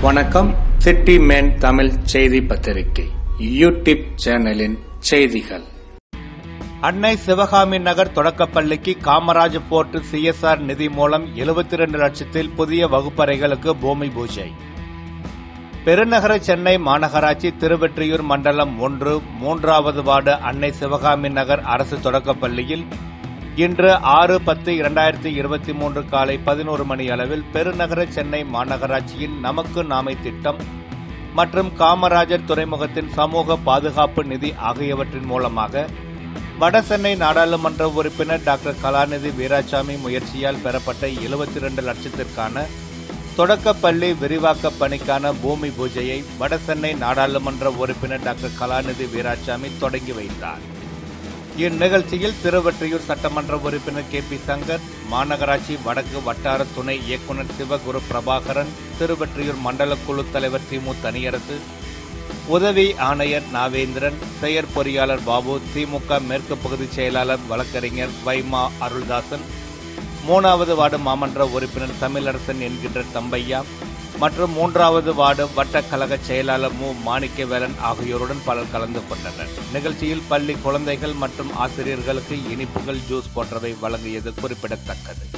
வணக்கம் city man Tamil செய்தி பத்திரிகை யூடியூப் சேனலின் செய்திகள் அன்னை சிவகாமி நகர் தொடக்கப்பள்ளிக்கு காமராஜ் போர்ட் சிஎஸ்ஆர் நிதி மூலம் 72 லட்சத்தில் புதிய வகுப்பறைகளுக்கு பூமி பூஜை பெருநகர சென்னை மாநகராட்சி திருவெற்றியூர் மண்டலம் ஒன்று மூன்றாவது வார்டு அன்னை சிவகாமி நகர் அரசு தொடக்கப்பள்ளியில் இன்று ஆறு பத்து இரண்டாயிரத்தி இருபத்தி மூன்று காலை பதினோரு மணி அளவில் பெருநகர சென்னை மாநகராட்சியின் நமக்கு நாமை திட்டம் மற்றும் காமராஜர் துறைமுகத்தின் சமூக பாதுகாப்பு நிதி ஆகியவற்றின் மூலமாக வடசென்னை நாடாளுமன்ற உறுப்பினர் டாக்டர் கலாநிதி வீராசாமி முயற்சியால் பெறப்பட்ட 72 லட்சத்திற்கான தொடக்கப்பள்ளி விரிவாக்க பணிக்கான பூமி பூஜையை வடசென்னை நாடாளுமன்ற உறுப்பினர் டாக்டர் கலாநிதி வீராசாமி தொடங்கி வைத்தார் இந்நிகழ்ச்சியில் திருவெற்றியூர் சட்டமன்ற உறுப்பினர் கே பி சங்கர் மாநகராட்சி வடக்கு வட்டார துணை இயக்குநர் சிவகுரு பிரபாகரன் திருவெற்றியூர் மண்டல குழு தலைவர் திமு தனியரசு உதவி ஆணையர் நாவேந்திரன் செயற் பொறியாளர் பாபு திமுக மேற்கு பகுதி செயலாளர் வழக்கறிஞர் வைமா அருள்தாசன் மூணாவது வார்டு மாமன்ற உறுப்பினர் தமிழரசன் என்கின்ற தம்பையா மற்றும் மூன்றாவது வார்டு வட்ட கழக செயலாளர் மு மாணிக்கவேலன் ஆகியோருடன் பலர் கலந்து கொண்டனர் நிகழ்ச்சியில் பள்ளி குழந்தைகள் மற்றும் ஆசிரியர்களுக்கு இனிப்புகள் ஜூஸ் போன்றவை வழங்கியது குறிப்பிடத்தக்கது